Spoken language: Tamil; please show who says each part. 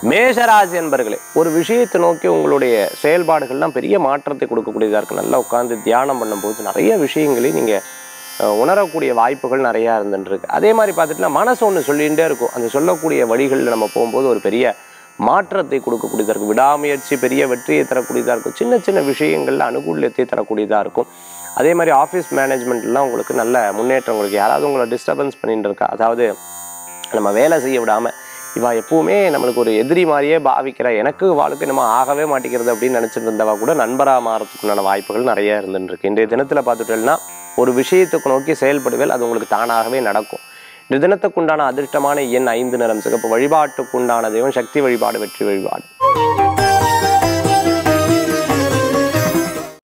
Speaker 1: மேஷராசி என்பர்களே ஒரு விஷயத்தை நோக்கி உங்களுடைய செயல்பாடுகள்லாம் பெரிய மாற்றத்தை கொடுக்கக்கூடியதாக இருக்குது நல்லா உட்காந்து தியானம் பண்ணும்போது நிறைய விஷயங்களை நீங்கள் உணரக்கூடிய வாய்ப்புகள் நிறையா இருந்துருக்கு அதே மாதிரி பார்த்துட்டுனா மனசு ஒன்று சொல்லிகிட்டே இருக்கும் அந்த சொல்லக்கூடிய வழிகளில் நம்ம போகும்போது ஒரு பெரிய மாற்றத்தை கொடுக்கக்கூடியதாக இருக்கும் விடாமுயற்சி பெரிய வெற்றியை தரக்கூடியதாக இருக்கும் சின்ன சின்ன விஷயங்களில் அனுகூல்யத்தை தரக்கூடியதாக இருக்கும் அதே மாதிரி ஆஃபீஸ் மேனேஜ்மெண்ட்லாம் உங்களுக்கு நல்ல முன்னேற்றம் உங்களுக்கு யாராவது உங்களை டிஸ்டர்பன்ஸ் பண்ணிட்டு இருக்கா அதாவது நம்ம வேலை செய்ய விடாமல் இவா எப்பவுமே நம்மளுக்கு ஒரு எதிரி மாதிரியே பாவிக்கிற எனக்கு வாழ்க்கை நம்ம ஆகவே மாட்டேங்கிறது அப்படின்னு நினச்சிட்டு இருந்தவா கூட நண்பராக மாறதுக்குண்டான வாய்ப்புகள் நிறைய இருந்துருக்கு இன்றைய தினத்தில் பார்த்துட்டோம்னா ஒரு விஷயத்துக்கு நோக்கி செயல்படுவேல் அது உங்களுக்கு தானாகவே நடக்கும் இந்த தினத்துக்குண்டான அதிர்ஷ்டமான எண் ஐந்து நிறம் சிகப்பு வழிபாட்டுக்குண்டான தெய்வம் சக்தி வழிபாடு வெற்றி வழிபாடு